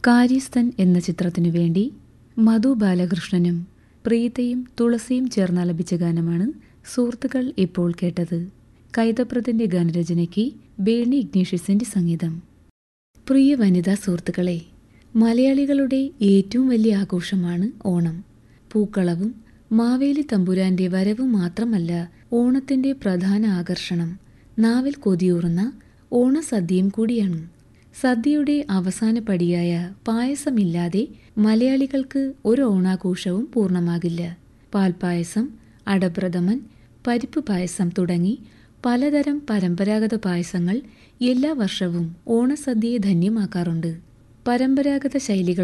കാര്യസ്ഥൻ എന്ന ചിത്രത്തിനു വേണ്ടി മധു ബാലകൃഷ്ണനും പ്രീതയും തുളസിയും ചേർന്നാലപിച്ച ഗാനമാണ് സുഹൃത്തുക്കൾ ഇപ്പോൾ കേട്ടത് കൈതപ്രതിന്റെ ഗാനരചനയ്ക്ക് ബേണി ഇഗ്നീഷ്യസിന്റെ സംഗീതം പ്രിയ വനിതാ സുഹൃത്തുക്കളെ മലയാളികളുടെ ഏറ്റവും വലിയ ആഘോഷമാണ് ഓണം പൂക്കളവും മാവേലി തമ്പുരാന്റെ വരവും മാത്രമല്ല ഓണത്തിന്റെ പ്രധാന ആകർഷണം നാവിൽ കൊതിയൂറുന്ന ഓണസദ്യയും കൂടിയാണ് സദ്യയുടെ അവസാന പടിയായ പായസമില്ലാതെ മലയാളികൾക്ക് ഒരു ഓണാഘോഷവും പൂർണ്ണമാകില്ല പാൽപ്പായസം അടപ്രഥമൻ പരിപ്പ് പായസം തുടങ്ങി പലതരം പരമ്പരാഗത പായസങ്ങൾ എല്ലാ വർഷവും ഓണസദ്യയെ ധന്യമാക്കാറുണ്ട് പരമ്പരാഗത ശൈലികൾ